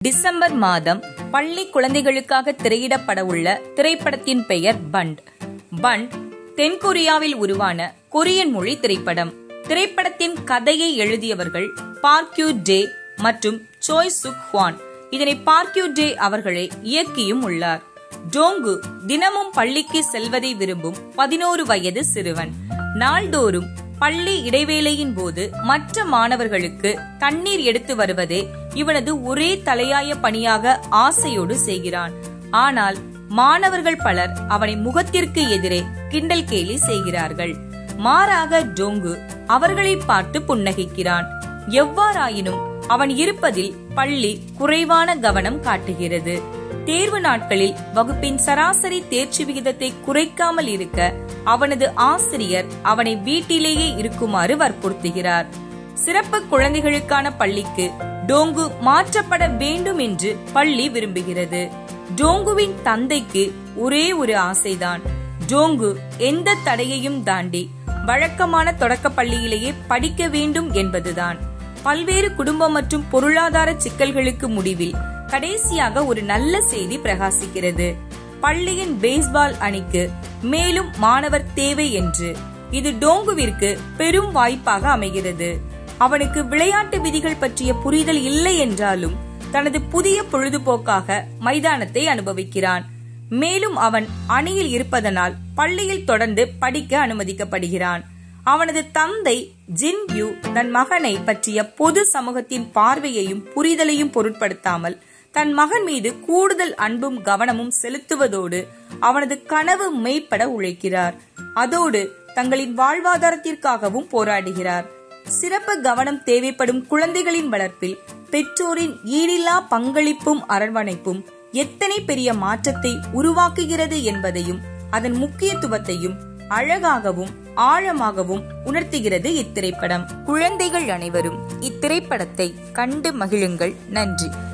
December மாதம் பள்ளி குழந்தைகளுக்காக திரையிடப்பட உள்ள திரைப்படத்தின் பெயர் பண்ட் பண்ட் தென்கொரியாவில் உருவான கொரியன் மொழி திரைப்படம் திரைப்படத்தின் கதையை எழுதியவர்கள் பார்க்யூ டே மற்றும் சோய் சுக் ஹுவான் இதனை பார்க்யூ டே அவர்களே இயக்கியும் உள்ளார் டோங்கு தினமும் பள்ளிக்கு செல்வதை விரும்பும் பதினோரு வயது சிறுவன் நாள்தோறும் பள்ளி இடைவேளையின் போது மற்ற மாணவர்களுக்கு தண்ணீர் எடுத்து வருவதே இவனது ஒரே தலையாய பணியாக ஆசையோடு செய்கிறான் ஆனால் மாணவர்கள் பலர் அவனை முகத்திற்கு எதிரே கிண்டல் கேலி செய்கிறார்கள் மாறாக டோங்கு அவர்களை பார்த்து புன்னகைக்கிறான் எவ்வாறாயினும் அவன் இருப்பதில் பள்ளி குறைவான கவனம் காட்டுகிறது தேர்வு நாட்களில் வகுப்பின் சராசரி தேர்ச்சி விகிதத்தை குறைக்காமல் இருக்க அவனது ஆசிரியர் அவனை வீட்டிலேயே இருக்குமாறு வற்புறுத்துகிறார் சிறப்பு குழந்தைகளுக்கான பள்ளிக்கு டோங்கு மாற்றப்பட வேண்டும் என்று பள்ளி விரும்புகிறது டோங்குவின் தந்தைக்கு ஒரே ஒரு ஆசைதான் டோங்கு எந்த தடையையும் தாண்டி வழக்கமான தொடக்க பள்ளியிலேயே படிக்க வேண்டும் என்பதுதான் பல்வேறு குடும்ப மற்றும் பொருளாதார சிக்கல்களுக்கு முடிவில் கடைசியாக ஒரு நல்ல செய்தி பிரகாசிக்கிறது பள்ளியின் பேஸ்பால் அணிக்கு மேலும் மாணவர் தேவை என்று இது டோங்குவிற்கு பெரும் வாய்ப்பாக அமைகிறது அவனுக்கு விளையாட்டு விதிகள் பற்றிய புரிதல் இல்லை என்றாலும் தனது புதிய பொழுதுபோக்காக மைதானத்தை அனுபவிக்கிறான் மேலும் அவன் அணியில் இருப்பதனால் பள்ளியில் தொடர்ந்து படிக்க அனுமதிக்கப்படுகிறான் அவனது தந்தை ஜின் யூ தன் மகனை பற்றிய பொது சமூகத்தின் பார்வையையும் புரிதலையும் பொருட்படுத்தாமல் தன் மகன் மீது கூடுதல் அன்பும் கவனமும் செலுத்துவதோடு அவனது கனவு மெய்ப்பட உழைக்கிறார் அதோடு தங்களின் வாழ்வாதாரத்திற்காகவும் போராடுகிறார் சிறப்பு கவனம் தேவைப்படும் குழந்தைகளின் வளர்ப்பில் பெற்றோரின் ஈடில்லா பங்களிப்பும் அரவணைப்பும் எத்தனை பெரிய மாற்றத்தை உருவாக்குகிறது என்பதையும் அதன் முக்கியத்துவத்தையும் அழகாகவும் ஆழமாகவும் உணர்த்துகிறது இத்திரைப்படம் குழந்தைகள் அனைவரும் இத்திரைப்படத்தை கண்டு மகிழுங்கள் நன்றி